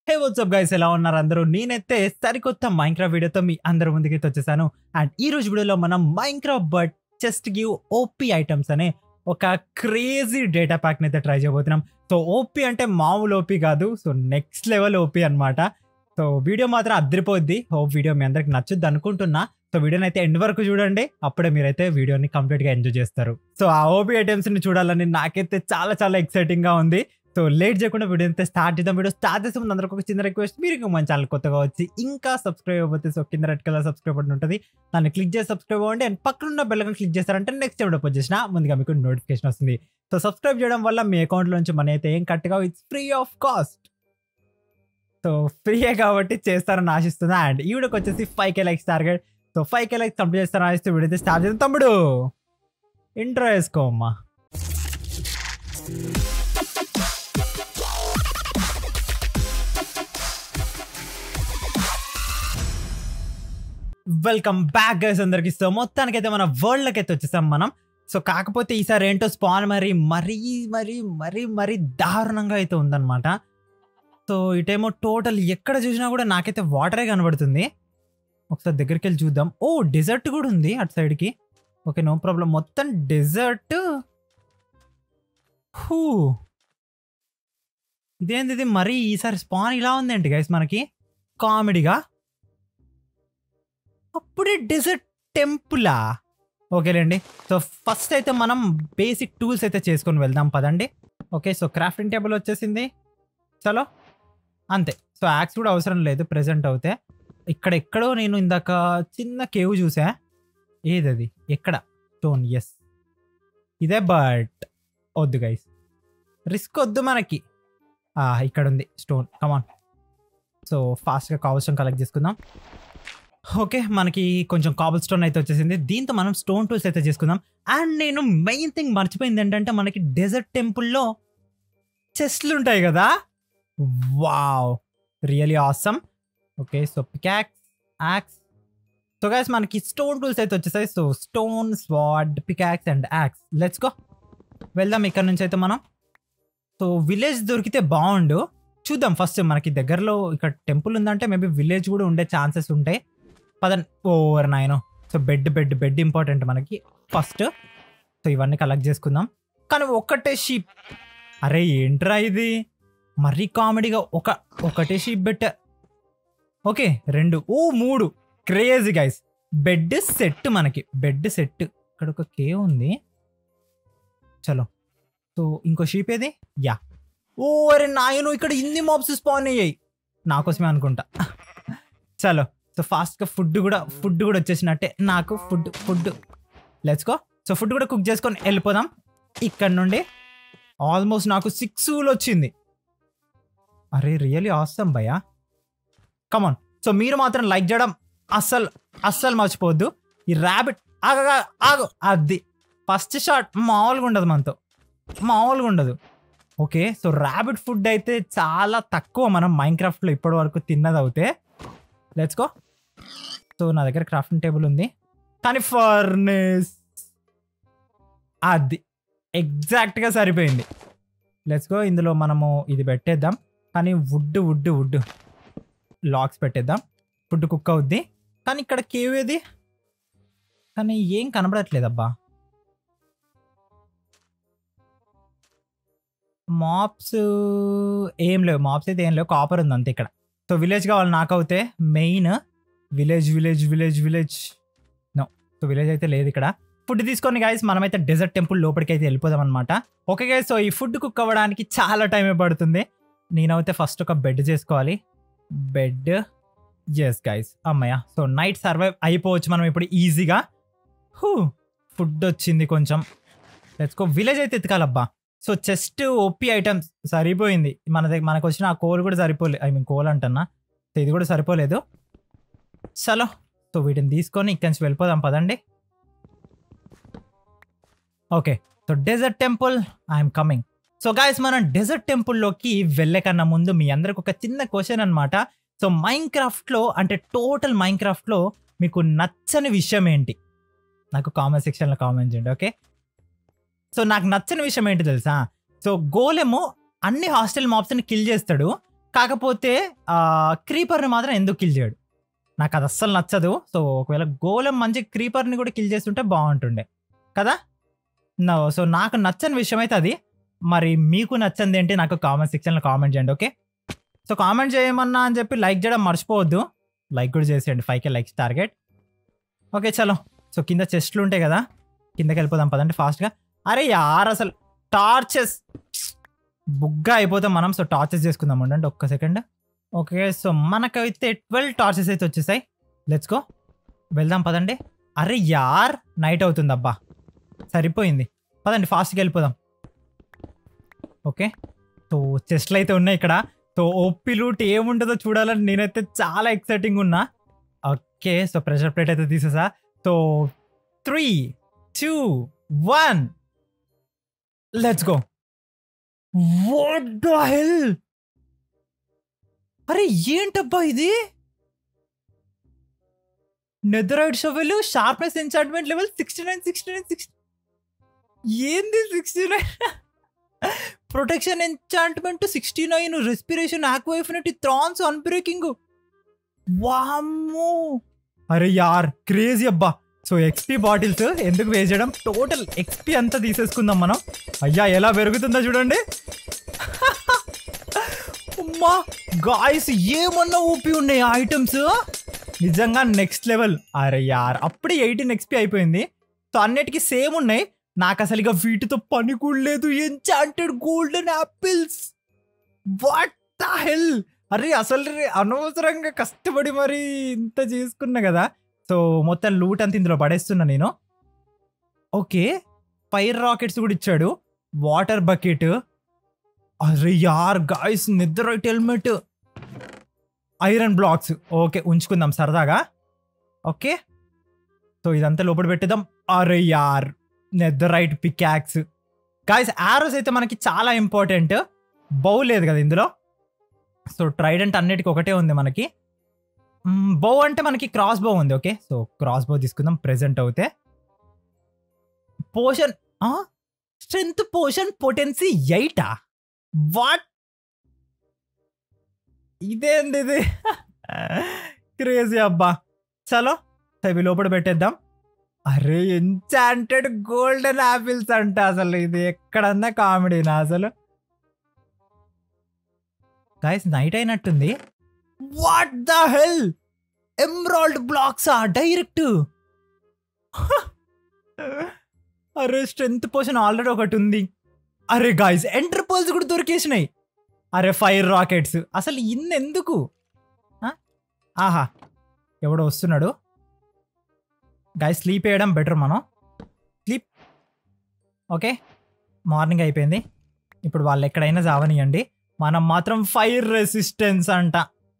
హే WhatsApp guys ఎలా ఉన్నారు అందరూ నేనైతే సరికొత్త మైంక్రాఫ్ట్ వీడియోతో మీ అందరి ముందుకైతే వచ్చేసాను అండ్ ఈ రోజు వీడియోలో మనం Minecraft but just give OP items అనే ఒక క్రేజీ డేటా ప్యాక్ అయితే ట్రై చేయబోతున్నాం సో ఓపీ అంటే మామూలు ఓపీ కాదు సో నెక్స్ట్ లెవెల్ ఓపీ అన్నమాట సో వీడియో మాత్రం అద్దరిపోద్ది హోప్ వీడియో మీ అందరికి నచ్చుద్ది అనుకుంటున్నా సో వీడియోని అయితే ఎండ్ వరకు చూడండి అప్పుడే మీరైతే వీడియోని కంప్లీట్ గా ఎంజాయ్ చేస్తారు సో ఆ ఓపీ ఐటమ్స్ ని చూడాలని నాకైతే చాలా చాలా ఎక్సైటింగ్ గా ఉంది సో లేట్ చేయకుండా వీడియో అయితే స్టార్ట్ చేద్దాం వీడియో స్టార్ట్ చేసే ముందు అందరికి ఒక చిన్న రిక్వెస్ట్ మీరు ఇంకా మన ఛానల్ కొత్తగా వచ్చి ఇంకా సబ్స్క్రైబ్ అవ్వతే సో కింద రెడ్ కలర్ సబ్స్క్రైబ్ బటన్ ఉంటుంది దాన్ని క్లిక్ చేసి సబ్స్క్రైబ్ అవ్వండి అండ్ పక్కన ఉన్న బెల్ క్లిక్ చేస్తారంటే నెక్స్ట్ ఎప్పుడు పోస్ట్ చేసినా ముందుగా మీకు నోటిఫికేషన్ వస్తుంది సో సబ్స్క్రైబ్ చేయడం వల్ల మీ అకౌంట్ నుంచి మనీ అయితే ఏం కట్టుగా it's free of cost so ఫ్రీయే కాబట్టి చేస్తారని ఆశిస్తున్నా అండ్ ఈ వీడియోకి వచ్చేసి five K likes target so five K likes complete చేస్తారని ఆశిస్తూ వీడియో అయితే స్టార్ట్ చేద్దాం తమ్ముడు ఇంట్రో వేసుకో అమ్మా వెల్కమ్ బ్యాక్ గైస్ అందరికి సో మొత్తానికైతే మన వరల్డ్లోకి అయితే వచ్చేసాం మనం సో కాకపోతే ఈసారి ఏంటో స్పాన్ మరి మరీ మరీ మరీ మరీ దారుణంగా అయితే ఉందన్నమాట సో ఇటేమో టోటల్ ఎక్కడ చూసినా కూడా నాకైతే వాటరే కనబడుతుంది ఒకసారి దగ్గరికి వెళ్ళి చూద్దాం ఓ డెజర్ట్ కూడా ఉంది అటు సైడ్కి ఓకే నో ప్రాబ్లం మొత్తం డెజర్ట్ హూ ఇదేంది ఇది మరీ ఈసారి స్పాన్ ఇలా ఉందేంటి గైస్ మనకి కామెడీగా అప్పుడే డెజర్ట్ టెంపులా ఓకేలేండి సో ఫస్ట్ అయితే మనం బేసిక్ టూల్స్ అయితే చేసుకొని వెళ్దాం పదండి ఓకే సో క్రాఫ్టింగ్ టేబుల్ వచ్చేసింది చలో అంతే సో యాక్స్ కూడా అవసరం లేదు ప్రెజెంట్ అవుతే ఇక్కడ ఎక్కడో నేను ఇందాక చిన్న కేవ్ చూసా ఏదది ఎక్కడ స్టోన్ ఎస్ ఇదే బట్ వద్దు గైస్ రిస్క్ వద్దు మనకి ఆ, ఇక్కడ ఉంది స్టోన్ కమాన్ సో ఫాస్ట్గా కావలసిన కలెక్ట్ చేసుకుందాం ఓకే మనకి కొంచెం కాబుల్ స్టోన్ అయితే వచ్చేసింది దీంతో మనం స్టోన్ టూల్స్ అయితే చేసుకుందాం అండ్ నేను మెయిన్ థింగ్ మర్చిపోయింది ఏంటంటే మనకి డెజర్ట్ టెంపుల్లో చెస్ట్లు ఉంటాయి కదా wow really awesome okay so pickaxe axe so guys మనకి స్టోన్ టూల్స్ అయితే వచ్చేసాయి so stone sword pickaxe and axe let's go వెళ్దాం ఇక్కడ నుంచి అయితే మనం సో విలేజ్ దొరికితే బాగుండు చూద్దాం ఫస్ట్ మనకి దగ్గరలో ఇక్కడ టెంపుల్ ఉందంటే మేబీ విలేజ్ కూడా ఉండే ఛాన్సెస్ ఉంటాయి పదన్ ఓవర్ నాయన so bed bed bed important మనకి ఫస్ట్ సో ఇవన్నీ కలెక్ట్ చేసుకుందాం కానీ ఒక్కటే షీప్ అరే ఏంట్రా ఇది మరీ కామెడీగా ఒక ఒకటే షీప్ బెట్ట ఓకే రెండు ఓ మూడు క్రేజీ గైస్ బెడ్ సెట్ మనకి బెడ్ సెట్ ఇక్కడ ఒక కే ఉంది చలో సో ఇంకో షీప్ ఏది యా ఓ అరే నాయను ఇక్కడ ఇన్ని మాబ్స్ స్పాన్ అయ్యాయి నా కోసమే అనుకుంటా చలో సో ఫాస్ట్గా ఫుడ్ కూడా ఫుడ్ కూడా వచ్చేసినట్టే నాకు food food let's go so food కూడా కుక్ చేసుకొని వెళ్ళిపోదాం ఇక్కడ నుండి ఆల్మోస్ట్ నాకు సిక్స్ వచ్చింది అరే రియలీ ఆస్తాం భయ్యా కమాన్ సో మీరు మాత్రం లైక్ చేయడం అస్సలు అస్సలు మర్చిపోవద్దు ఈ ర్యాబిట్ ఆగగా ఆగు అది ఫస్ట్ షాట్ మామూలుగా ఉండదు మనతో మామూలుగా ఉండదు ఓకే సో ర్యాబిట్ ఫుడ్ అయితే చాలా తక్కువ మనం మైండ్ క్రాఫ్ట్లో ఇప్పటి వరకు తిన్నది అవుతే లెట్స్ గో సో నా దగ్గర క్రాఫ్టింగ్ టేబుల్ ఉంది కానీ ఫర్నేస్ అది ఎగ్జాక్ట్గా సరిపోయింది లెట్స్ గో ఇందులో మనము ఇది పెట్టేద్దాం కానీ వుడ్ వుడ్ వుడ్ లాక్స్ పెట్టేద్దాం ఫుడ్ కుక్ అవుద్ది కానీ ఇక్కడ కేవ్ ఏది కానీ ఏం కనబడట్లేదబ్బా మాప్స్ ఏం లేవు మాప్స్ అయితే ఏం లేవు కాపర్ ఉంది అంతే ఇక్కడ సో విలేజ్ కావాలి నాకు అవుతే main village village village village no so village అయితే లేదు ఇక్కడ ఫుడ్ తీసుకొని గైస్ మనమైతే డెజర్ట్ టెంపుల్ లోపలికి అయితే వెళ్ళిపోదాం అనమాట ఓకే గైస్ సో ఈ ఫుడ్ కుక్ అవ్వడానికి చాలా టైం పడుతుంది నేనైతే ఫస్ట్ ఒక బెడ్ చేసుకోవాలి బెడ్ ఎస్ గైస్ అమ్మయ్య సో నైట్ సర్వైవ్ అయిపోవచ్చు మనం ఇప్పుడు ఈజీగా హూ ఫుడ్ వచ్చింది కొంచెం లెట్స్కో విలేజ్ అయితే ఎత్తుకాలబ్బా సో చెస్ట్ ఓపీ ఐటమ్స్ సరిపోయింది మన దగ్గర మనకు వచ్చిన ఆ కోల్ కూడా సరిపోలేదు ఐ మీన్ కోల్ అంటున్నా సో ఇది కూడా సరిపోలేదు చలో సో వీటిని తీసుకొని ఇక్కడి నుంచి వెళ్ళిపోదాం పదండి okay so desert temple I'm coming so guys మనం డెజర్ట్ టెంపుల్లోకి వెళ్ళే కన్నా ముందు మీ అందరికి ఒక చిన్న క్వశ్చన్ అనమాట సో మైండ్ క్రాఫ్ట్లో అంటే టోటల్ మైండ్ క్రాఫ్ట్లో మీకు నచ్చని విషయం ఏంటి నాకు కామెంట్ సెక్షన్లో కామెంట్ చేయండి ఓకే సో నాకు నచ్చని విషయం ఏంటి తెలుసా సో గోలెము అన్ని హాస్టల్ మాప్స్ని కిల్ చేస్తాడు కాకపోతే క్రీపర్ని మాత్రం ఎందుకు కిల్ చేయడు నాకు అది అస్సలు నచ్చదు సో ఒకవేళ గోలం మంచి క్రీపర్ని కూడా కిల్ చేస్తుంటే బాగుంటుండే కదా నో సో నాకు నచ్చని విషయం అయితే అది మరి మీకు నచ్చంది ఏంటి నాకు కామెంట్ సెక్షన్లో కామెంట్ చేయండి ఓకే సో కామెంట్ చేయమన్నా అని చెప్పి లైక్ చేయడం మర్చిపోవద్దు లైక్ కూడా చేసేయండి five K likes target okay చలో సో కింద చెస్ట్లు ఉంటాయి కదా కిందకి వెళ్ళిపోదాం పదండి ఫాస్ట్గా అరే యార్ అసలు టార్చెస్ బుగ్గా అయిపోతాం మనం సో టార్చెస్ చేసుకుందాం ఉండండి ఒక్క సెకండ్ ఓకే సో మనకైతే ట్వెల్వ్ టార్చెస్ అయితే వచ్చేసాయి లెట్స్ గో వెళ్దాం పదండి అరే యార్ నైట్ అవుతుంది అబ్బా సరిపోయింది పదండి ఫాస్ట్గా వెళ్ళిపోదాం ఓకే సో చెస్ట్లు అయితే ఉన్నాయి ఇక్కడ సో ఓపి లూట్ ఏముంటుందో చూడాలని నేనైతే చాలా ఎక్సైటింగ్ ఉన్నా ఓకే సో ప్రెషర్ ప్లేట్ అయితే తీసేసా so three two one let's go what the hell అరే ఏంటబ్బా ఇది netherite shovel sharpness enchantment level sixty nine sixty nine sixty ఏంది sixty nine protection enchantment sixty nine respiration aqua affinity thorns unbreaking వామ్మో అరే యార్ crazy అబ్బా సో ఎక్స్పీ బాటిల్స్ ఎందుకు waste చేయడం టోటల్ ఎక్స్పీ అంతా తీసేసుకుందాం మనం అయ్యా ఎలా పెరుగుతుందో చూడండి అమ్మా గాయస్ ఏమన్నా ఊపి ఉన్నాయి ఐటమ్స్ నిజంగా నెక్స్ట్ లెవెల్ అరే యార్ అప్పుడే ఎయిటీన్ ఎక్స్పీ అయిపోయింది సో అన్నిటికీ సేమ్ ఉన్నాయి నాకు అసలు ఇక వీటితో పని కూడా లేదు enchanted golden apples what the hell అరే అసలు రే అనవసరంగా కష్టపడి మరి ఇంత చేసుకున్నా కదా సో మొత్తం లూట్ అంతా ఇందులో పడేస్తున్నా నేను ఓకే ఫైర్ రాకెట్స్ కూడా ఇచ్చాడు వాటర్ బకెట్ అరే యార్ గాయస్ నిద్ర హెల్మెట్ ఐరన్ బ్లాక్స్ ఓకే ఉంచుకుందాం సరదాగా ఓకే సో ఇదంతా లోపల పెట్టేద్దాం అరే యార్ నెదరైట్ పికాక్స్ గాయస్ ఆరోస్ అయితే మనకి చాలా ఇంపార్టెంట్ బౌ లేదు కదా ఇందులో సో ట్రైడెంట్ అన్నిటికీ ఒకటే ఉంది మనకి బౌ అంటే మనకి క్రాస్ బౌ ఉంది ఓకే సో క్రాస్ బౌ తీసుకుందాం ప్రెసెంట్ అవుతే పోషన్ స్ట్రెంత్ పోషన్ పొటెన్సీ ఎయిటా వాట్ ఇదేంది ఇది క్రేజీ అబ్బా చలో అవి లోపల పెట్టేద్దాం అరే ఎన్చాంటెడ్ గోల్డెన్ ఆపిల్స్ అంట అసలు ఇది ఎక్కడన్నా కామెడీనా అసలు గైస్ నైట్ అయినట్టుంది వాట్ ద హెల్ ఎమ్రాల్డ్ బ్లాక్సా డైరెక్ట్ అరే స్ట్రెంత్ పోషన్ ఆల్రెడీ ఒకటి ఉంది అరే గాయస్ ఎంటర్పోల్స్ కూడా దొరికేసినాయి అరే ఫైర్ రాకెట్స్ అసలు ఇన్నెందుకు ఆ? ఆహా ఎవడో వస్తున్నాడు గాయ స్లీప్ వేయడం బెటర్ మనం స్లీప్ ఓకే మార్నింగ్ అయిపోయింది ఇప్పుడు వాళ్ళు ఎక్కడైనా జావనియండి మనం మాత్రం ఫైర్ రెసిస్టెన్స్ అంట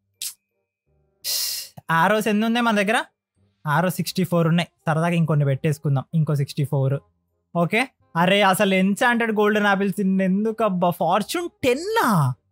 ఆరోస్ ఎన్ని ఉన్నాయి మన దగ్గర ఆరో సిక్స్టీ ఫోర్ ఉన్నాయి సరదాగా ఇంకొన్ని పెట్టేసుకుందాం ఇంకో సిక్స్టీ ఫోర్ ఓకే అరే అసలు ఎన్చాంటెడ్ గోల్డెన్ ఆపిల్స్ ఎందుకు అబ్బా ఫార్చ్యూన్ టెన్నా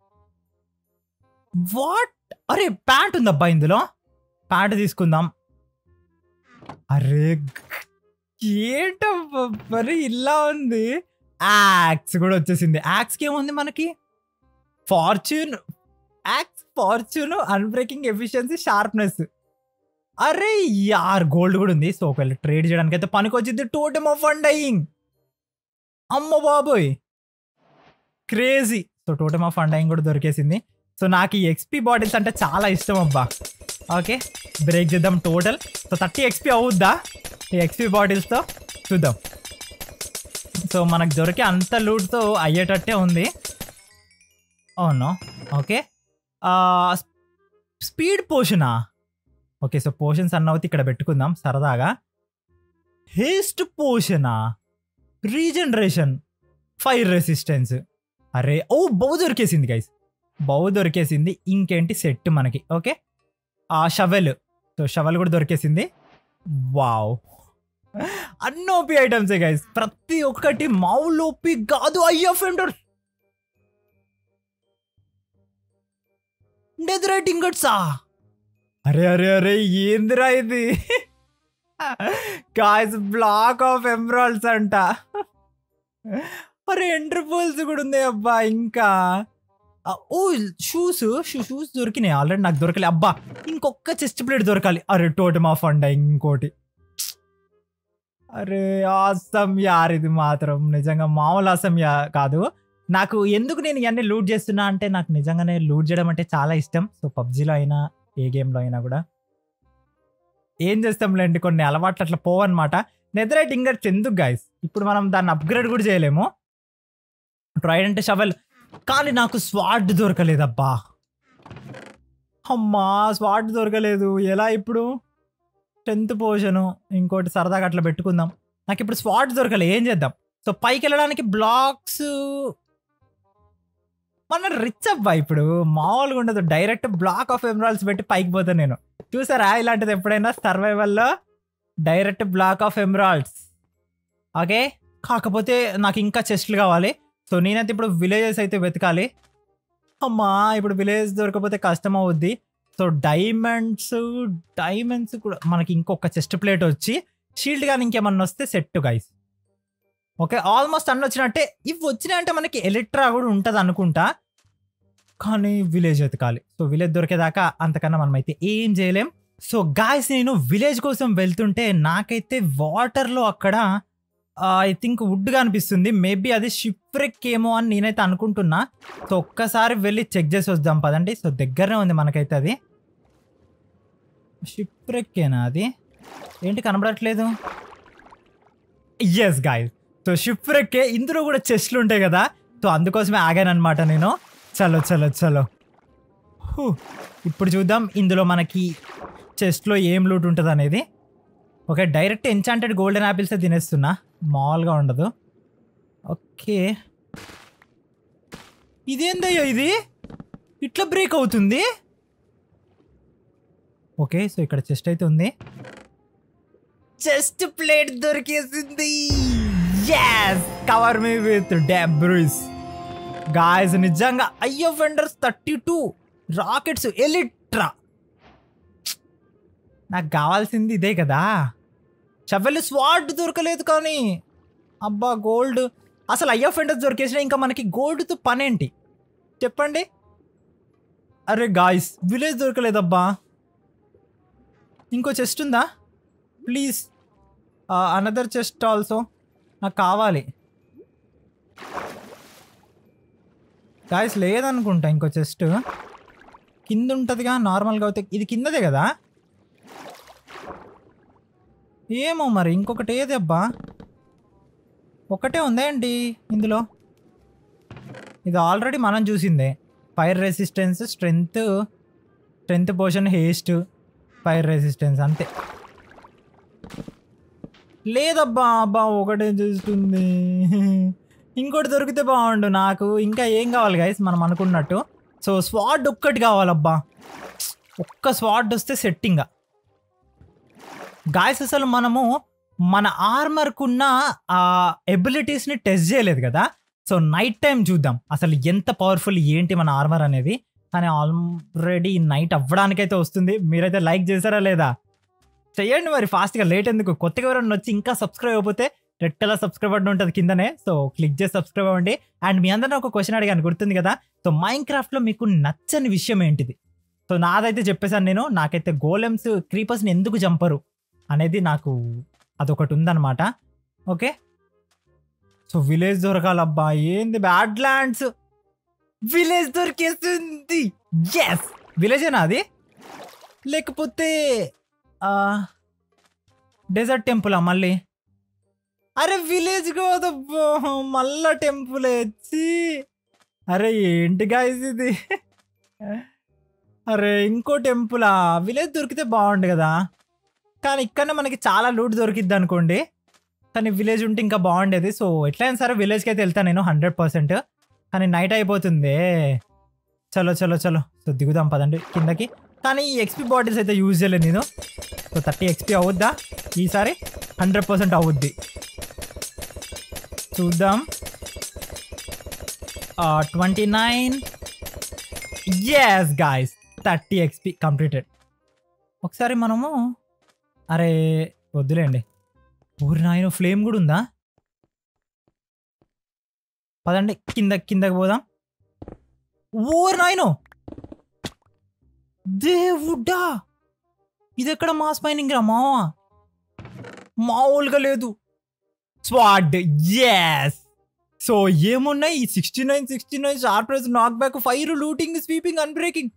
వాట్ అరే ప్యాంట్ ఉందబ్బా ఇందులో ప్యాంట్ తీసుకుందాం అరే ఏంటబ్బా మరి ఇలా ఉంది యాక్స్ కూడా వచ్చేసింది యాక్స్కి ఏముంది మనకి fortune axe fortune unbreaking efficiency sharpness అరే యార్ గోల్డ్ కూడా ఉంది సో ఒకవేళ ట్రేడ్ చేయడానికి అయితే పనికొచ్చింది టోటమ్ ఆఫ్ అండయింగ్ అమ్మ బాబోయ్ crazy so totem of undying కూడా దొరికేసింది సో నాకు ఈ ఎక్స్పీ బాటిల్స్ అంటే చాలా ఇష్టం అబ్బా ఓకే బ్రేక్ చేద్దాం టోటల్ సో థర్టీ ఎక్స్పీ అవుద్దా ఈ ఎక్స్పీ బాటిల్స్తో చూద్దాం సో మనకు దొరికే అంత లూట్తో అయ్యేటట్టే ఉంది అవును ఓకే స్పీడ్ పోషనా ఓకే సో పోషన్స్ అన్నవతి ఇక్కడ పెట్టుకుందాం సరదాగా హేస్ట్ పోషనా రీజనరేషన్ ఫైర్ రెసిస్టెన్స్ అరే ఓ బౌ దొరికేసింది గైస్ బౌ దొరికేసింది ఇంకేంటి సెట్ మనకి ఓకే ఆ షవెల్ సో షవెల్ కూడా దొరికేసింది వావ్ అన్ని ఓపి ఐటమ్సే గైస్ ప్రతి ఒక్కటి మామూలు ఓపి కాదు అయ్యా ఫెండర్ డెదరైట్ ఇంగట్సా అరే అరే అరే ఏందిరా ఇది గాయస్ బ్లాక్ ఆఫ్ ఎమరాల్డ్స్ అంట అరే ఎంటర్పోల్స్ కూడా ఉంది అబ్బా ఇంకా ఆ, ఓ షూస్ షూస్ దొరికినాయి ఆల్రెడీ నాకు దొరకలే అబ్బా ఇంకొక చెస్ట్ ప్లేట్ దొరకాలి అరే టోటమ్ ఆఫ్ అండ ఇంకోటి అరే ఆసం యార్ ఇది మాత్రం నిజంగా మామూలు ఆసం యా కాదు నాకు ఎందుకు నేను ఇవన్నీ లూట్ చేస్తున్నా అంటే నాకు నిజంగానే లూట్ చేయడం అంటే చాలా ఇష్టం సో పబ్జీలో అయినా ఏ గేమ్లో అయినా కూడా ఏం చేస్తాంలేండి కొన్ని అలవాట్లు అట్లా పోవన్నమాట నెదరైట్ ఇంగట్ ఎందుకు గాయస్ ఇప్పుడు మనం దాన్ని అప్గ్రేడ్ కూడా చేయలేము ట్రైడెంట్ షవెల్ కానీ నాకు స్వాడ్ దొరకలేదబ్బా అమ్మా స్వాడ్ దొరకలేదు ఎలా ఇప్పుడు టెన్త్ పోర్షను ఇంకోటి సరదాగా అట్లా పెట్టుకుందాం నాకు ఇప్పుడు స్వాట్ దొరకలే ఏం చేద్దాం సో పైకి వెళ్ళడానికి బ్లాక్స్ మన రిచ్ అబ్బా ఇప్పుడు మామూలుగా ఉండదు డైరెక్ట్ బ్లాక్ ఆఫ్ ఎమరాల్స్ పెట్టి పైకి పోతాను నేను చూసారా ఇలాంటిది ఎప్పుడైనా సర్వైవల్లో direct block of emeralds okay కాకపోతే నాకు ఇంకా చెస్ట్లు కావాలి సో నేనైతే ఇప్పుడు విలేజెస్ అయితే వెతకాలి అమ్మా ఇప్పుడు విలేజ్ దొరకపోతే కష్టం అవుద్ది సో డైమండ్స్ డైమండ్స్ కూడా మనకి ఇంకొక చెస్ట్ ప్లేట్ వచ్చి షీల్డ్ కానీ ఇంకేమన్నా వస్తే సెట్ గైస్ ఓకే ఆల్మోస్ట్ అన్ని వచ్చినట్టే ఇవి వచ్చినాయంటే మనకి ఎలక్ట్రా కూడా ఉంటుంది అనుకుంటా కానీ విలేజ్ వెతకాలి సో విలేజ్ దొరికేదాకా అంతకన్నా మనం అయితే ఏం చేయలేం సో గాయస్ నేను విలేజ్ కోసం వెళ్తుంటే నాకైతే వాటర్లో అక్కడ ఐ థింక్ వుడ్ అనిపిస్తుంది మేబీ అది షిప్రెక్ ఏమో అని నేనైతే అనుకుంటున్నా సో ఒక్కసారి వెళ్ళి చెక్ చేసి వద్దాం పదండి సో దగ్గరనే ఉంది మనకైతే అది షిప్రెక్కేనా అది ఏంటి కనబడట్లేదు ఎస్ గాయస్ సో షిప్రెక్కే ఇందులో కూడా చెస్ట్లు ఉంటాయి కదా సో అందుకోసమే ఆగాను అనమాట నేను చలో చలో చలో హూ. ఇప్పుడు చూద్దాం ఇందులో మనకి చెస్ట్లో ఏం లూట్ ఉంటుంది అనేది okay direct enchanted golden apples తినేస్తున్నా మామూలుగా ఉండదు ఓకే ఇదేందయ్యా ఇది ఇట్లా బ్రేక్ అవుతుంది ఓకే సో ఇక్కడ చెస్ట్ అయితే ఉంది చెస్ట్ ప్లేట్ దొరికేసింది yes cover me with debris guys నిజంగా అయ్యో ఫెండర్స్ థర్టీ టూ రాకెట్స్ ఎలిట్రా నాకు కావాల్సింది ఇదే కదా షవెల్ స్వాట్ దొరకలేదు కానీ అబ్బా గోల్డ్ అసలు అయ్యో ఫెండర్స్ దొరికేసిన ఇంకా మనకి గోల్డ్తో పనేంటి చెప్పండి అరే గాయస్ విలేజ్ దొరకలేదబ్బా ఇంకో చెస్ట్ ఉందా ప్లీజ్ అనదర్ చెస్ట్ ఆల్సో నాకు కావాలి గాయస్ లేదనుకుంటా ఇంకో చెస్ట్ కింద ఉంటుందిగా నార్మల్గా అయితే ఇది కిందదే కదా ఏమో మరి ఇంకొకటి ఏది అబ్బా ఒకటే ఉందా ఏంటి ఇందులో ఇది ఆల్రెడీ మనం చూసిందే fire resistance strength strength potion haste fire resistance అంతే లేదబ్బా అబ్బా ఒకటే చూస్తుంది ఇంకోటి దొరికితే బాగుండు నాకు ఇంకా ఏం కావాలి గైస్ మనం అనుకున్నట్టు సో స్వాడ్ ఒక్కటి కావాలబ్బా ఒక్క స్వాడ్ వస్తే సెట్టింగ్ గాయస్ అసలు మనము మన ఆర్మర్కున్న ఆ ఎబిలిటీస్ని టెస్ట్ చేయలేదు కదా సో నైట్ టైం చూద్దాం అసలు ఎంత పవర్ఫుల్ ఏంటి మన ఆర్మర్ అనేది కానీ ఆల్రెడీ నైట్ అవ్వడానికైతే వస్తుంది మీరైతే లైక్ చేశారా లేదా చెయ్యండి మరి ఫాస్ట్గా లేట్ ఎందుకు కొత్తగా ఎవరైనా వచ్చి ఇంకా సబ్స్క్రైబ్ అయిపోతే రెడ్ కలర్ సబ్స్క్రైబ్ బటన్ ఉంటుంది కిందనే సో క్లిక్ చేసి సబ్స్క్రైబ్ అవ్వండి అండ్ మీ అందరిని ఒక క్వశ్చన్ అడిగాను గుర్తుంది కదా సో మైన్ క్రాఫ్ట్లో మీకు నచ్చని విషయం ఏంటిది సో నాదైతే చెప్పేశాను నేను నాకైతే గోలెమ్స్ క్రీపర్స్ని ఎందుకు చంపరు అనేది నాకు అదొకటి ఉందన్నమాట ఓకే సో విలేజ్ దొరకాలబ్బా ఏంది బ్యాడ్ ల్యాండ్స్ విలేజ్ దొరికేస్తుంది ఎస్ విలేజేనా అది లేకపోతే డెజర్ట్ టెంపులా మళ్ళీ అరే విలేజ్ కాదబ్బా మళ్ళా టెంపుల్ వచ్చి అరే ఏంటి గాయస్ ఇది అరే ఇంకో టెంపులా విలేజ్ దొరికితే బాగుండు కదా కానీ ఇక్కడనే మనకి చాలా లూట్ దొరికిద్ది అనుకోండి కానీ విలేజ్ ఉంటే ఇంకా బాగుండేది సో ఎట్లయినా సరే విలేజ్కి అయితే వెళ్తాను నేను హండ్రెడ్ పర్సెంట్ కానీ నైట్ అయిపోతుంది చలో చలో చలో సో దిగుదాం పదండి కిందకి కానీ ఈ ఎక్స్పీ బాటిల్స్ అయితే యూజ్ చేయలేదు నేను సో థర్టీ ఎక్స్పీ అవుద్దా ఈసారి హండ్రెడ్ పర్సెంట్ అవుద్ది చూద్దాం twenty nine yes guys thirty XP completed ఒకసారి మనము అరే వద్దులేండి ఊరి నాయన ఫ్లేమ్ కూడా ఉందా పదండి కింద కిందకి పోదాం ఓర్ నాయను దేవుడా ఇది ఎక్కడ మాస్ మైనింగ్ రా మావా మామూలుగా లేదు స్వాడ్ ఎస్ సో ఏమున్నాయి sixty nine sixty nine sharpness knockback fire looting sweeping unbreaking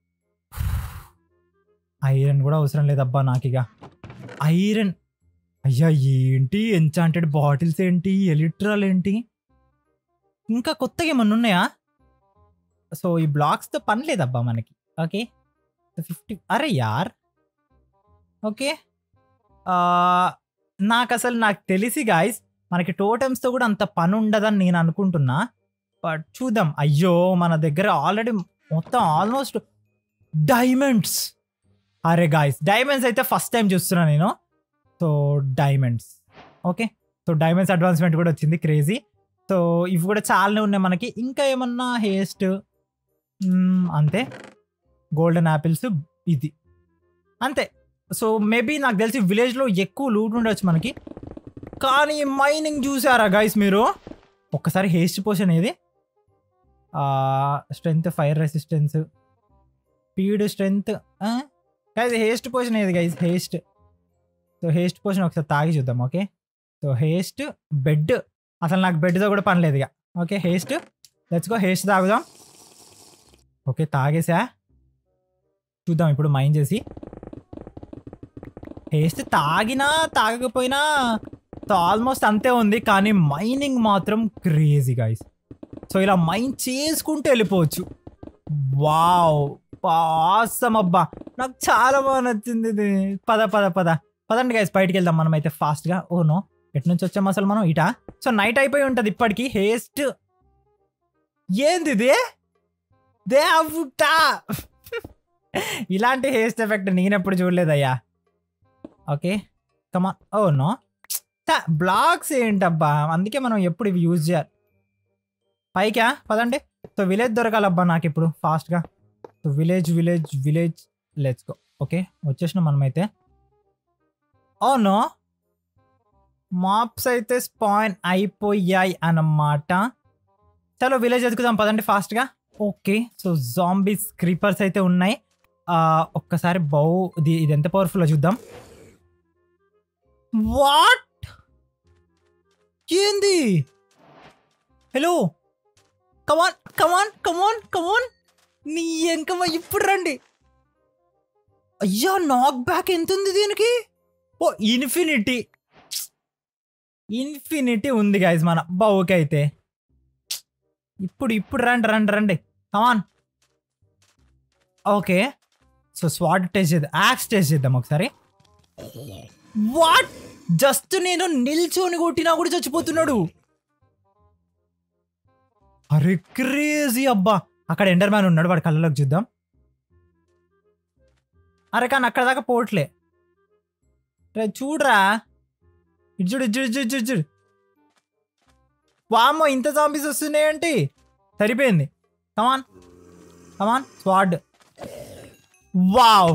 iron కూడా అవసరం లేదబ్బా నాకు ఇక ఐరన్ అయ్యా ఏంటి ఎన్చాంటెడ్ బాటిల్స్ ఏంటి ఎలిట్రాల్ ఏంటి ఇంకా కొత్తగా ఏమన్నా ఉన్నాయా సో ఈ బ్లాక్స్తో పని లేదబ్బా మనకి ఓకే ఫిఫ్టీ అరే యార్ ఓకే నాకు అసలు నాకు తెలిసి గాయస్ మనకి టోటమ్స్తో కూడా అంత పని ఉండదని నేను అనుకుంటున్నా బట్ చూద్దాం అయ్యో మన దగ్గర ఆల్రెడీ మొత్తం ఆల్మోస్ట్ డైమండ్స్ అరే గాయస్ డైమండ్స్ అయితే ఫస్ట్ టైం చూస్తున్నా నేను so diamonds okay so diamonds advancement కూడా వచ్చింది క్రేజీ సో ఇవి కూడా చాలానే ఉన్నాయి మనకి ఇంకా ఏమన్నా హేస్ట్ అంతే గోల్డెన్ యాపిల్స్ ఇది అంతే సో మేబీ నాకు తెలిసి విలేజ్లో ఎక్కువ లూట్ ఉండొచ్చు మనకి కానీ మైనింగ్ చూసారా గైస్ మీరు ఒక్కసారి హేస్ట్ పోషన్ ఏది strength fire resistance speed strength guys haste potion ఏది guys haste so haste potion ఒకసారి తాగి చూద్దాం ఓకే సో హేస్ట్ బెడ్ అసలు నాకు బెడ్తో కూడా పని లేదు ఇక okay haste let's go haste తాగుదాం ఓకే తాగేసా చూద్దాం ఇప్పుడు మైండ్ చేసి హేస్ట్ తాగినా తాగకపోయినా ఆల్మోస్ట్ అంతే ఉంది కానీ మైనింగ్ మాత్రం క్రేజీ గైస్ సో ఇలా మైన్ చేసుకుంటూ వెళ్ళిపోవచ్చు వావ్ పాసం అబ్బా నాకు చాలా బాగా నచ్చింది ఇది పద పద పద పదండి గైస్ బయటికి వెళ్దాం మనం అయితే ఫాస్ట్గా ఓ నో ఎటు నుంచి వచ్చాం అసలు మనం ఇటా సో నైట్ అయిపోయి ఉంటుంది ఇప్పటికి హేస్ట్ ఏంది ఇది దేవుటా ఇలాంటి హేస్ట్ ఎఫెక్ట్ నేనెప్పుడు చూడలేదయ్యా ఓకే కమా ఓ నో బ్లాగ్స్ ఏంటబ్బా అందుకే మనం ఎప్పుడు ఇవి యూజ్ చేయాలి పైకా పదండి సో విలేజ్ దొరకాలబ్బా నాకు ఇప్పుడు ఫాస్ట్గా so village village village let's go okay వచ్చేసిన మనమైతే అవును మాప్స్ అయితే స్పాయిన్ అయిపోయాయి అన్నమాట చలో విలేజ్ ఎదుకుదాం పదండి ఫాస్ట్గా ఓకే సో జాంబీస్ క్రీపర్స్ అయితే ఉన్నాయి ఆ, ఒక్కసారి బౌ ఇది ఇది ఎంత పవర్ఫుల్ చూద్దాం వాట్ ఏంది హలో కమాన్ కమాన్ కమాన్ కమాన్ నీ ఎంకమ్మ ఇప్పుడు రండి అయ్యా నాక్ బ్యాక్ ఎంత ఉంది దీనికి ఓ ఇన్ఫినిటీ ఇన్ఫినిటీ ఉంది గైజ్ మన బౌకి అయితే ఇప్పుడు ఇప్పుడు రండి రండి రండి come on okay so sword test చేద్దాం యాక్స్ టెస్ట్ చేద్దాం ఒకసారి వాట్ జస్ట్ నేను నిల్చొని కొట్టినా కూడా చచ్చిపోతున్నాడు అరే క్రేజీ అబ్బా అక్కడ ఎండర్ మ్యాన్ ఉన్నాడు వాడి కళ్ళలోకి చూద్దాం అరే కానీ అక్కడ దాకా పోవట్లే రే చూడరా ఇటు చూడు ఇటు చూడు ఇటు చూడు, ఇటు చూడు వామ్మో ఇంత జాంబీస్ వస్తున్నాయంటే సరిపోయింది కమాన్ కమాన్ స్వాడ్ వావ్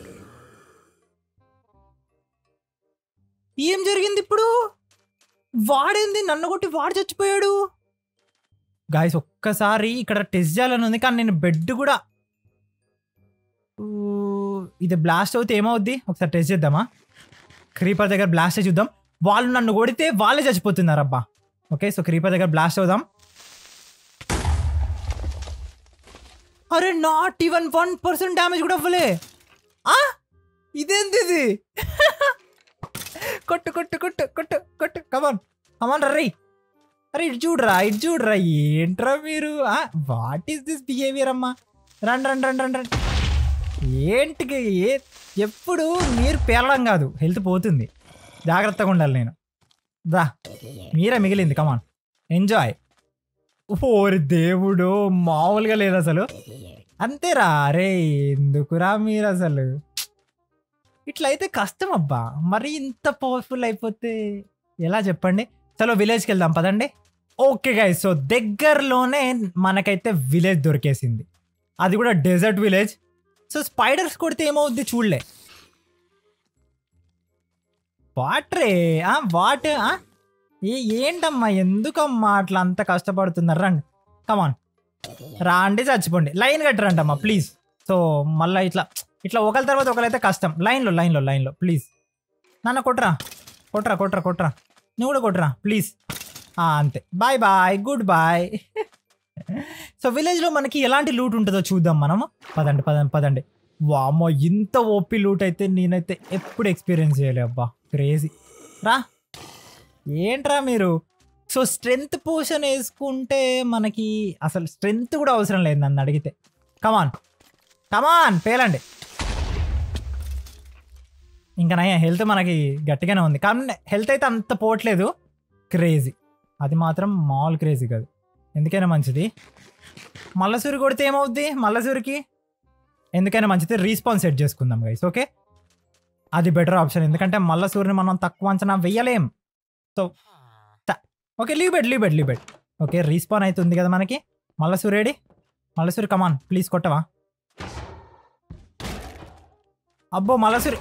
ఏం జరిగింది ఇప్పుడు వాడేంది నన్ను కొట్టి వాడు చచ్చిపోయాడు గాయస్ ఒక్కసారి ఇక్కడ టెస్ట్ చేయాలని ఉంది కానీ నేను బెడ్ కూడా ఊ, ఇది బ్లాస్ట్ అవుతే ఏమవుద్ది ఒకసారి టెస్ట్ చేద్దామా క్రీపర్ దగ్గర బ్లాస్ట్ చూద్దాం వాళ్ళు నన్ను కొడితే వాళ్ళే చచ్చిపోతున్నారు అబ్బా ఓకే సో క్రీపర్ దగ్గర బ్లాస్ట్ అవుదాం అరే not even one percent damage కూడా అవ్వలే ఆ? ఇదేంది ఇది కొట్టు కొట్టు కొట్టు కొట్టు కొట్టు కమాన్ కమాన్ రర్రీ అరే ఇటు చూడరా ఇటు చూడరా ఏంట్రా మీరు వాట్ ఈస్ దిస్ బిహేవియర్ అమ్మా రండి రండి రండి రండి రండి ఏంటికి ఏ ఎప్పుడు మీరు పేలడం కాదు హెల్త్ పోతుంది జాగ్రత్తగా ఉండాలి నేను దా మీరే మిగిలింది కమాన్ ఎంజాయ్ ఓరి దేవుడు మామూలుగా లేదు అసలు అంతేరా అరే ఎందుకురా మీరు అసలు ఇట్లయితే కష్టం అబ్బా మరి ఇంత పవర్ఫుల్ అయిపోతే ఎలా చెప్పండి చలో విలేజ్కి వెళ్దాం పదండి ఓకే గైస్ సో దగ్గరలోనే మనకైతే విలేజ్ దొరికేసింది అది కూడా డెజర్ట్ విలేజ్ సో స్పైడర్స్ కొడితే ఏమవుద్ది చూడలే వాటరే వాట్ ఏ ఏంటమ్మా ఎందుకమ్మా అట్లా అంత కష్టపడుతున్నారు రండి కమాన్ రా అంటే చచ్చిపోండి లైన్ కట్టరంటమ్మా ప్లీజ్ సో మళ్ళీ ఇట్లా ఇట్లా ఒకరి తర్వాత ఒకరైతే కష్టం లైన్లో లైన్లో లైన్లో ప్లీజ్ నాన్న కొట్రా కొట్రా కొట్రా కొట్రా నువ్వు కూడా కొట్రా ప్లీజ్ అంతే boy boy good boy so విలేజ్లో మనకి ఎలాంటి లూట్ ఉంటుందో చూద్దాం మనము పదండి పదండి పదండి వామ్మో ఇంత ఓపి లూట్ అయితే నేనైతే ఎప్పుడు ఎక్స్పీరియన్స్ చేయలే అబ్బా క్రేజీ రా ఏంట్రా మీరు సో స్ట్రెంగ్త్ పోషన్ వేసుకుంటే మనకి అసలు స్ట్రెంగ్త్ కూడా అవసరం లేదు నన్ను అడిగితే కమాన్ కమాన్ పేలండి ఇంకా నయ్య హెల్త్ మనకి గట్టిగానే ఉంది కానీ హెల్త్ అయితే అంత పోవట్లేదు క్రేజీ అది మాత్రం మామూలు క్రేజీ కాదు ఎందుకైనా మంచిది మల్లసూరి కొడితే ఏమవుద్ది మల్లసూరికి ఎందుకైనా మంచిది రీస్పాన్స్ సెట్ చేసుకుందాం గైస్ ఓకే అది బెటర్ ఆప్షన్ ఎందుకంటే మల్లసూరిని మనం తక్కువ అంచనా వెయ్యలేం so okay leave bed leave bed leave bed okay respawn అవుతుంది కదా మనకి Mallasuri ready Mallasuri come on please కొట్టవా అబ్బో మల్లసూరి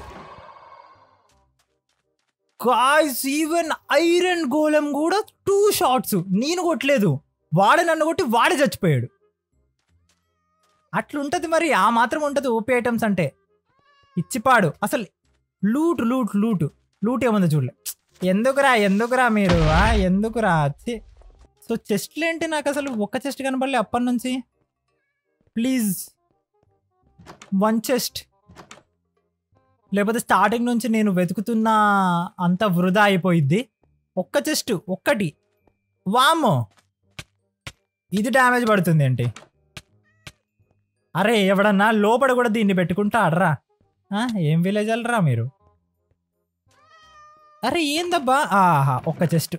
గాయ్స్ ఈవెన్ ఐరన్ గోళం కూడా టూ షాట్స్ నేను కొట్టలేదు వాడు నన్ను కొట్టి వాడే చచ్చిపోయాడు అట్లుంటది మరి ఆ మాత్రం ఉంటుంది ఓపీ ఐటమ్స్ అంటే ఇచ్చిపాడు అసలు లూట్ లూట్ లూట్ లూట్ ఏముందో చూడలే ఎందుకురా ఎందుకురా మీరు ఆ, ఎందుకురా ఛీ. సో చెస్ట్లు ఏంటి నాకు అసలు ఒక్క చెస్ట్ కనబడలే అప్పటి నుంచి ప్లీజ్ వన్ చెస్ట్ లేకపోతే స్టార్టింగ్ నుంచి నేను వెతుకుతున్న అంత వృధా అయిపోయిద్ది ఒక్క చెస్ట్ ఒక్కటి వామ్మో ఇది డ్యామేజ్ పడుతుంది ఏంటి అరే ఎవడన్నా లోపల కూడా దీన్ని పెట్టుకుంటా అడరా ఆ, ఏం విలేజ్ వెళ్ళరా మీరు అరే ఏందబ్బా ఆహా ఒక్క చెస్ట్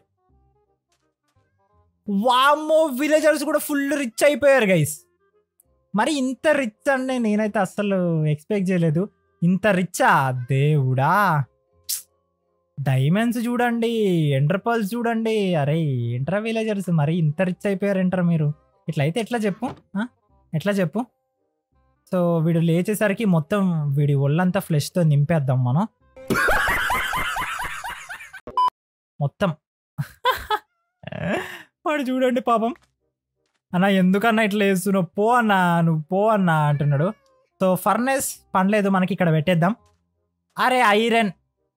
వామ్మో విలేజర్స్ కూడా ఫుల్ రిచ్ అయిపోయారు గైస్ మరి ఇంత రిచ్ అంటే నేనైతే అస్సలు ఎక్స్పెక్ట్ చేయలేదు ఇంత రిచ్చా దేవుడా డైమండ్స్ చూడండి ఎంటర్పల్స్ చూడండి అరే ఏంట్రా విలేజర్స్ మరి ఇంత రిచ్ అయిపోయారు ఏంట్రా మీరు ఇట్లా అయితే ఎట్లా చెప్పు ఆ? ఎట్లా చెప్పు సో వీడు లేచేసరికి మొత్తం వీడి ఒళ్ళంతా ఫ్లెష్తో నింపేద్దాం మనం మొత్తం వాడు చూడండి పాపం అన్న ఎందుకన్నా ఇట్లా వేస్తున్నావు పో అన్నా నువ్వు పో అన్నా అంటున్నాడు సో ఫర్నెస్ పనిలేదు మనకి ఇక్కడ పెట్టేద్దాం అరే ఐరన్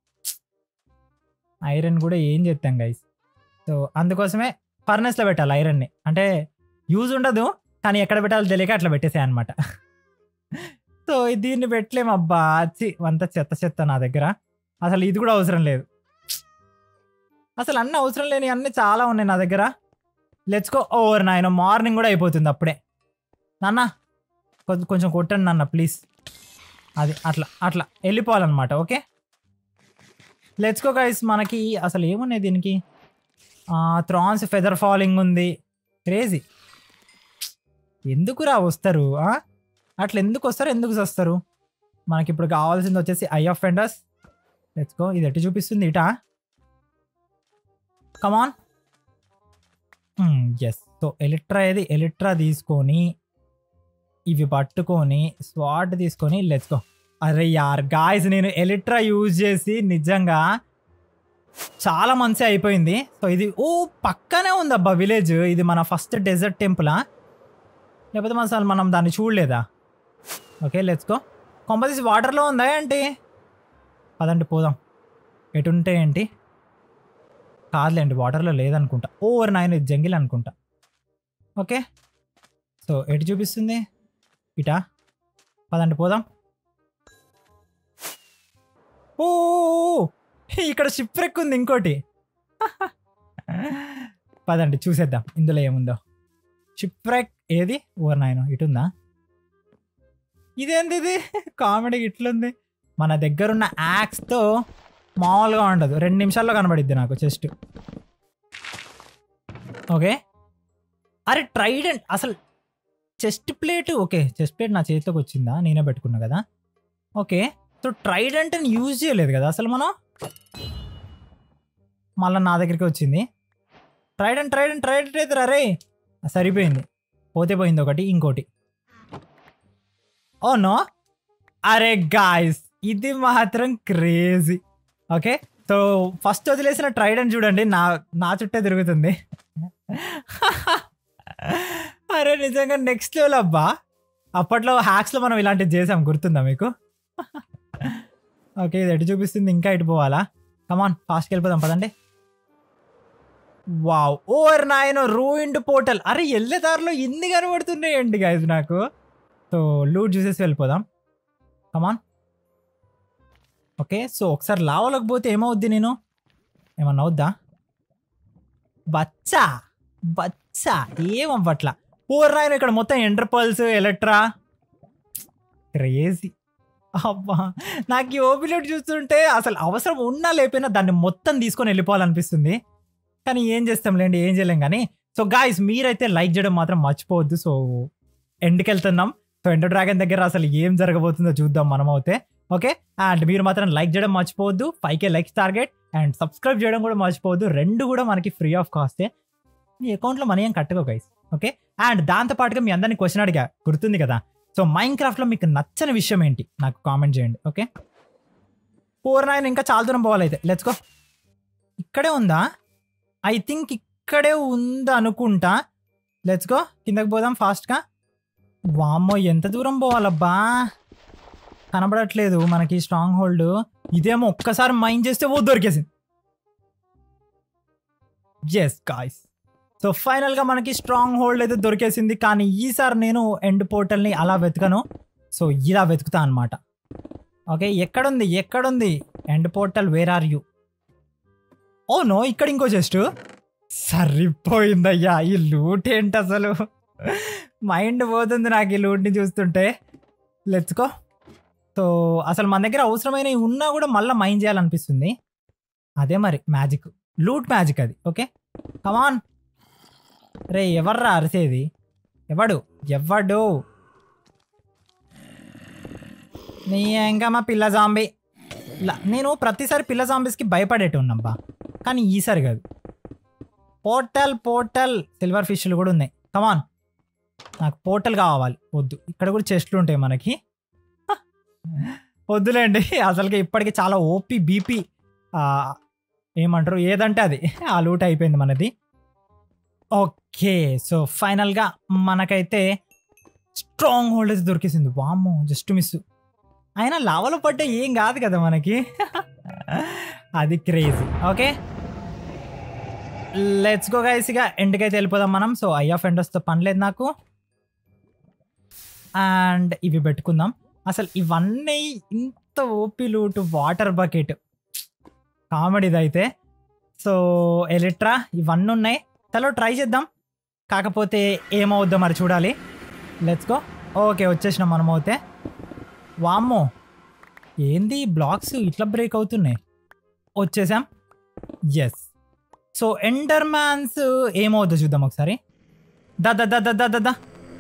ఐరన్ కూడా ఏం చేస్తాం గైస్ సో అందుకోసమే ఫర్నెస్లో పెట్టాలి ఐరన్ని అంటే యూజ్ ఉండదు కానీ ఎక్కడ పెట్టాలో తెలియక అట్లా పెట్టేసాయి అనమాట సో దీన్ని పెట్టలేము అబ్బా చి అంత చెత్త చెత్త నా దగ్గర అసలు ఇది కూడా అవసరం లేదు అసలు అన్ని అవసరం లేని అన్ని చాలా ఉన్నాయి నా దగ్గర లెచ్చుకో ఓవర్ నాయన మార్నింగ్ కూడా అయిపోతుంది అప్పుడే నాన్న కొంచెం కొంచెం కొట్టండి నాన్న ప్లీజ్ అది అట్లా అట్లా వెళ్ళిపోవాలన్నమాట ఓకే లెచ్చుకో గైస్ మనకి అసలు ఏమున్నాయి దీనికి థ్రాన్స్ ఫెదర్ ఫాలింగ్ ఉంది క్రేజీ ఎందుకురా వస్తారు ఆ? అట్లా ఎందుకు వస్తారు ఎందుకు వస్తారు మనకి ఇప్పుడు కావాల్సింది వచ్చేసి ఐ ఆఫ్ ఫెండర్స్ లెట్స్కో ఇది ఎటు చూపిస్తుంది ఇటా కమాన్ ఎస్ సో ఎలిట్రా ఏది ఎలిట్రా తీసుకొని ఇవి పట్టుకొని స్వాట్ తీసుకొని లెట్స్కో అరే యార్ గాయస్ నేను ఎలిట్రా యూజ్ చేసి నిజంగా చాలా మంచి అయిపోయింది సో ఇది ఓ పక్కనే ఉంది అబ్బా విలేజ్ ఇది మన ఫస్ట్ డెజర్ట్ టెంపులా లేకపోతే మన అసలు మనం దాన్ని చూడలేదా ఓకే లెట్స్కో కొంపదీసి వాటర్లో ఉందా ఏంటి పదండి పోదాం ఎటుంటే ఏంటి కాదులేండి వాటర్లో లేదనుకుంటా ఓవర్ నాయన ఇది జంగిల్ అనుకుంటా ఓకే సో ఎటు చూపిస్తుంది ఇటా పదండి పోదాం ఓ ఇక్కడ షిప్ రెక్ ఉంది ఇంకోటి పదండి చూసేద్దాం ఇందులో ఏముందో షిప్ రెక్ ఏది ఓవర్ నాయన ఇటుందా ఇదేంది ఇది కామెడీ ఇట్లుంది మన దగ్గరున్న యాక్స్తో మామూలుగా ఉండదు రెండు నిమిషాల్లో కనబడిద్ది నాకు చెస్ట్ ఓకే అరే ట్రైడెంట్ అసలు chest plate okay chest plate నా చేతిలోకి వచ్చిందా నేనే పెట్టుకున్నా కదా ఓకే సో ట్రైడెంట్ అని యూజ్ చేయలేదు కదా అసలు మనం మళ్ళీ నా దగ్గరికి వచ్చింది ట్రైడెంట్ ట్రైడెంట్ ట్రైడెంట్ అయితే అరే సరిపోయింది పోతే పోయింది ఒకటి ఇంకోటి ఓ నో అరే గాయస్ ఇది మాత్రం క్రేజీ ఓకే సో ఫస్ట్ వదిలేసిన ట్రైడెంట్ చూడండి నా నా చుట్టే తిరుగుతుంది అరే నిజంగా నెక్స్ట్ లెవెల్ అబ్బా అప్పట్లో హ్యాక్స్లో మనం ఇలాంటివి చేసాం గుర్తుందా మీకు ఓకే ఇది ఎటు చూపిస్తుంది ఇంకా ఇటు పోవాలా కమాన్ ఫాస్ట్కి వెళ్ళిపోదాం పదండి వావ్ ఓవర్ నాయన రూయిండ్ పోర్టల్ అరే వెళ్ళే దారిలో ఎన్ని కనబడుతున్నాయండి గైజ్ నాకు సో లూట్ చూసేసి వెళ్ళిపోదాం కమాన్ ఓకే సో ఒకసారి లావలోకి పోతే ఏమవుద్ది నేను ఏమన్నా అవుద్దా బచ్చా బచ్చా ఏమవ్వట్లా ఓవర్ నాయన ఇక్కడ మొత్తం ఎంటర్పల్స్ ఎలక్ట్రా క్రేజీ అబ్బా నాకు ఈ ఓపిలెట్ చూస్తుంటే అసలు అవసరం ఉన్నా లేకపోయినా దాన్ని మొత్తం తీసుకొని వెళ్ళిపోవాలనిపిస్తుంది కానీ ఏం చేస్తాంలేండి ఏం చేయలేం కానీ సో గాయస్ మీరైతే లైక్ చేయడం మాత్రం మర్చిపోవద్దు సో ఎండ్కి వెళ్తున్నాం సో ఎండర్ డ్రాగన్ దగ్గర అసలు ఏం జరగబోతుందో చూద్దాం మనం అయితే ఓకే అండ్ మీరు మాత్రం లైక్ చేయడం మర్చిపోవద్దు five K likes target and subscribe చేయడం కూడా మర్చిపోవద్దు రెండు కూడా మనకి ఫ్రీ ఆఫ్ కాస్టే మీ అకౌంట్లో మనీ ఏం కట్టుకో గైస్ ఓకే అండ్ దాంతో పాటుగా మీ అందరినీ క్వశ్చన్ అడిగా గుర్తుంది కదా సో మైండ్ క్రాఫ్ట్లో మీకు నచ్చని విషయం ఏంటి నాకు కామెంట్ చేయండి ఓకే ఫోర్ నైన్ ఇంకా చాలా దూరం పోవాలి అయితే లెట్స్ గో ఇక్కడే ఉందా ఐ థింక్ ఇక్కడే ఉంది అనుకుంటా లెట్స్ గో కిందకి పోదాం ఫాస్ట్గా వామ్మో ఎంత దూరం పోవాలబ్బా కనబడట్లేదు మనకి స్ట్రాంగ్ హోల్డ్ ఇదేమో ఒక్కసారి మైండ్ చేస్తే ఓ దొరికేసింది ఎస్ గాయస్ సో ఫైనల్గా మనకి స్ట్రాంగ్ హోల్డ్ అయితే దొరికేసింది కానీ ఈసారి నేను ఎండ్ పోర్టల్ని అలా వెతకను సో ఇలా వెతుకుతా అనమాట ఓకే ఎక్కడుంది ఎక్కడుంది end portal where are you oh no ఇక్కడ ఇంకో జస్ట్ సరిపోయిందయ్యా ఈ లూట్ ఏంటి అసలు మైండ్ పోతుంది నాకు ఈ లూట్ని చూస్తుంటే లెచ్చుకో సో అసలు మన దగ్గర అవసరమైనవి ఉన్నా కూడా మళ్ళీ మైండ్ చేయాలనిపిస్తుంది అదే మరి మ్యాజిక్ లూట్ మ్యాజిక్ అది ఓకే కమాన్ రే ఎవర్రా అరిసేది ఎవడు ఎవడు నీ ఇంకా మా పిల్ల జాంబీ ల- నేను ప్రతిసారి పిల్ల జాంబీస్కి భయపడేట్టున్నబ్బా కానీ ఈసారి కాదు పోర్టల్ పోర్టల్ సిల్వర్ ఫిష్లు కూడా ఉన్నాయి కమాన్ నాకు పోర్టల్ కావాలి వద్దు ఇక్కడ కూడా చెస్ట్లు ఉంటాయి మనకి హ. వద్దులేండి అసలుకి ఇప్పటికి చాలా ఓపీ బీపీ ఏమంటారు ఏదంటే అది ఆ లూట్ అయిపోయింది మనది ఓకే సో ఫైనల్గా మనకైతే స్ట్రాంగ్ హోల్డ్ అయితే దొరికేసింది వామ్మో జస్ట్ మిస్ అయినా లావలో పడ్డ ఏం కాదు కదా మనకి అది crazy okay let's go guys ఇక ఎండ్కి అయితే వెళ్ళిపోదాం మనం సో ఐ ఆఫ్ ఎండర్స్తో పని లేదు నాకు అండ్ ఇవి పెట్టుకుందాం అసలు ఇవన్నీ ఇంత OP loot water bucket comedy అయితే సో ఎలిట్రా ఇవన్నీ ఉన్నాయి చలో ట్రై చేద్దాం కాకపోతే ఏమవుద్దో మరి చూడాలి లెట్స్ గో ఓకే వచ్చేసినాం మనం అయితే వామ్మో ఏంది బ్లాక్స్ ఇట్లా బ్రేక్ అవుతున్నాయి వచ్చేసాం ఎస్ సో ఎండర్ మ్యాన్స్ ఏమవుద్దో చూద్దాం ఒకసారి దా దా దా దా దా దా దా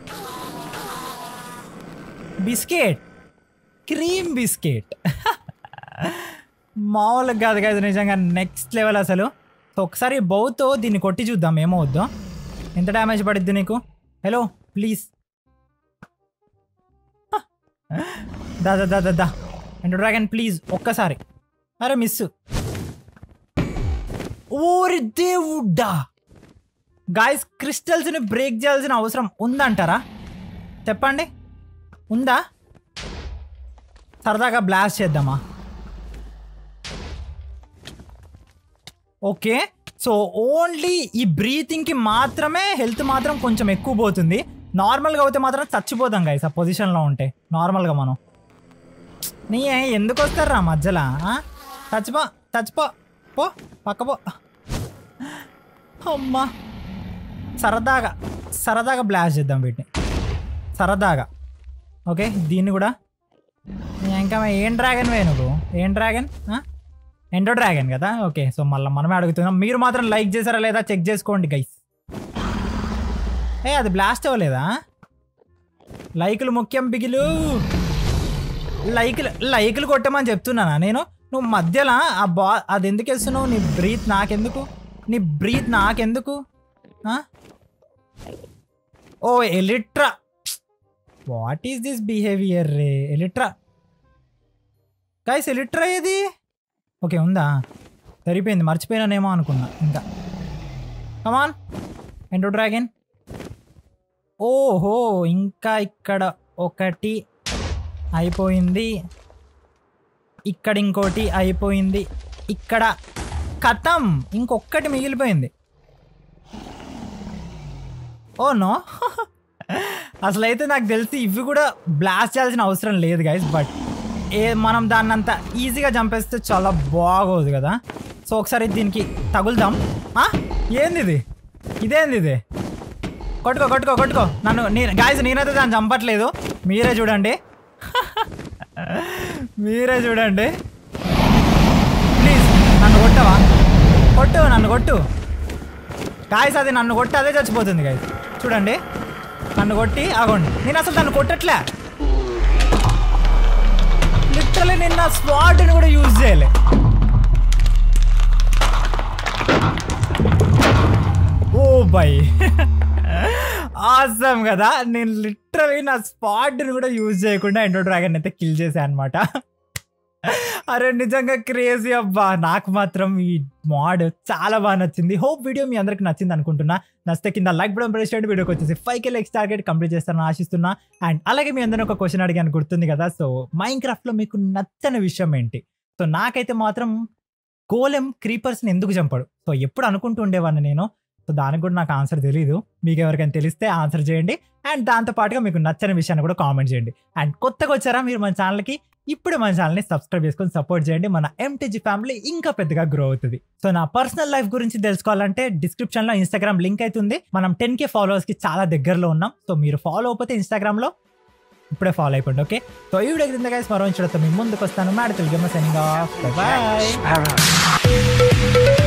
బిస్కెట్ క్రీమ్ బిస్కెట్ మామూలుగా కాదు కాదు నిజంగా నెక్స్ట్ లెవెల్ అసలు సో ఒకసారి బౌతో దీన్ని కొట్టి చూద్దాం ఏమవుద్దో ఎంత డ్యామేజ్ పడిద్ది నీకు హలో ప్లీజ్ దా దా దా దా దా అండ్ డ్రాగన్ ప్లీజ్ ఒక్కసారి అరే మిస్ ఓరి దేవుడ్డా గాయస్ క్రిస్టల్స్ని బ్రేక్ చేయాల్సిన అవసరం ఉందంటారా చెప్పండి ఉందా సరదాగా బ్లాస్ట్ చేద్దామా ఓకే సో ఓన్లీ ఈ బ్రీతింగ్కి మాత్రమే హెల్త్ మాత్రం కొంచెం ఎక్కువ పోతుంది నార్మల్గా అయితే మాత్రం చచ్చిపోతాం గైస్ ఆ పొజిషన్లో ఉంటే నార్మల్గా మనం నీ ఎందుకు వస్తారా మధ్యలో ఆ? చచ్చిపో చచ్చిపో పో పక్క పో అమ్మా సరదాగా సరదాగా బ్లాస్ట్ చేద్దాం వీటిని సరదాగా ఓకే దీన్ని కూడా ఇంకా ఏం డ్రాగన్ వే నువ్వు ఏం డ్రాగన్ ఎండో డ్రాగన్ కదా ఓకే సో మళ్ళీ మనమే అడుగుతున్నాం మీరు మాత్రం లైక్ చేశారా లేదా చెక్ చేసుకోండి గైస్ ఏ అది బ్లాస్ట్ అవ్వలేదా లైకులు ముఖ్యం బిగిలు లైకులు లైకులు కొట్టమని చెప్తున్నానా నేను నువ్వు మధ్యలో ఆ బా అది ఎందుకు వేస్తున్నావు నీ బ్రీత్ నాకెందుకు నీ బ్రీత్ నాకెందుకు ఆ? Oh elytra what is this behaviour రే ఎలిట్రా గైస్ ఎలిట్రా ఏది ఓకే ఉందా సరిపోయింది మర్చిపోయినానేమో అనుకున్నా ఇంకా కమాన్ ఎండో డ్రాగన్ ఓహో ఇంకా ఇక్కడ ఒకటి అయిపోయింది ఇక్కడ ఇంకోటి అయిపోయింది ఇక్కడ కథం ఇంకొక్కటి మిగిలిపోయింది ఓ నో అసలైతే నాకు తెలిసి ఇవి కూడా బ్లాస్ట్ చేయాల్సిన అవసరం లేదు గైస్ బట్ ఏ మనం దాన్ని అంత ఈజీగా చంపేస్తే చాలా బాగోదు కదా సో ఒకసారి దీనికి తగులుదాం ఆ? ఏంది ఇది ఇదేంది ఇది కొట్టుకో కొట్టుకో కొట్టుకో నన్ను నేను గాయస్ నేనైతే దాన్ని చంపట్లేదు మీరే చూడండి మీరే చూడండి ప్లీజ్ నన్ను కొట్టవా కొట్టు నన్ను కొట్టు గాయస్ అది నన్ను కొట్టి అదే చచ్చిపోతుంది గాయస్ చూడండి నన్ను కొట్టి ఆగండి నేను అసలు దాన్ని కొట్టట్లే లిటరలీ నిన్న స్పాట్ని కూడా యూజ్ చేయలే ఓ బై ఆసమ్ కదా నేను లిటరలీ నా స్పాట్ని కూడా యూజ్ చేయకుండా ఎండో డ్రాగన్ అయితే కిల్ చేశాను అనమాట అరే నిజంగా క్రేజీ అబ్బా నాకు మాత్రం ఈ మాడ్ చాలా బాగా నచ్చింది హోప్ వీడియో మీ అందరికి నచ్చింది అనుకుంటున్నా నచ్చితే కింద లైక్ బటన్ ప్రెస్ చేయండి వీడియోకి వచ్చేసి five K likes target complete చేస్తానని ఆశిస్తున్నా అండ్ అలాగే మీ అందరిని ఒక క్వశ్చన్ అడిగాను గుర్తుంది కదా సో మైన్ క్రాఫ్ట్లో మీకు నచ్చని విషయం ఏంటి సో నాకైతే మాత్రం గోలెం క్రీపర్స్ని ఎందుకు చంపడు సో ఎప్పుడు అనుకుంటూ ఉండేవాడిని నేను సో దానికి కూడా నాకు ఆన్సర్ తెలియదు మీకు ఎవరికైనా తెలిస్తే ఆన్సర్ చేయండి అండ్ దాంతో పాటుగా మీకు నచ్చని విషయాన్ని కూడా కామెంట్ చేయండి అండ్ కొత్తగా వచ్చారా మీరు మన ఛానల్కి ఇప్పుడు మన ఛానల్ని సబ్స్క్రైబ్ చేసుకొని సపోర్ట్ చేయండి మన ఎంటీజీ ఫ్యామిలీ ఇంకా పెద్దగా గ్రో అవుతుంది సో నా పర్సనల్ లైఫ్ గురించి తెలుసుకోవాలంటే డిస్క్రిప్షన్ లో ఇన్స్టాగ్రామ్ లింక్ అవుతుంది మనం టెన్ కే ఫాలోవర్స్ కి చాలా దగ్గరలో ఉన్నాం సో మీరు ఫాలో అయిపోతే ఇన్స్టాగ్రామ్ లో ఇప్పుడే ఫాలో అయిపోండి ఓకే సో ఈ వీడియో కింద గైస్ మరో ఇంచడంతో మీ ముందుకు వస్తాను mad Telugu signing off bye Sparrow.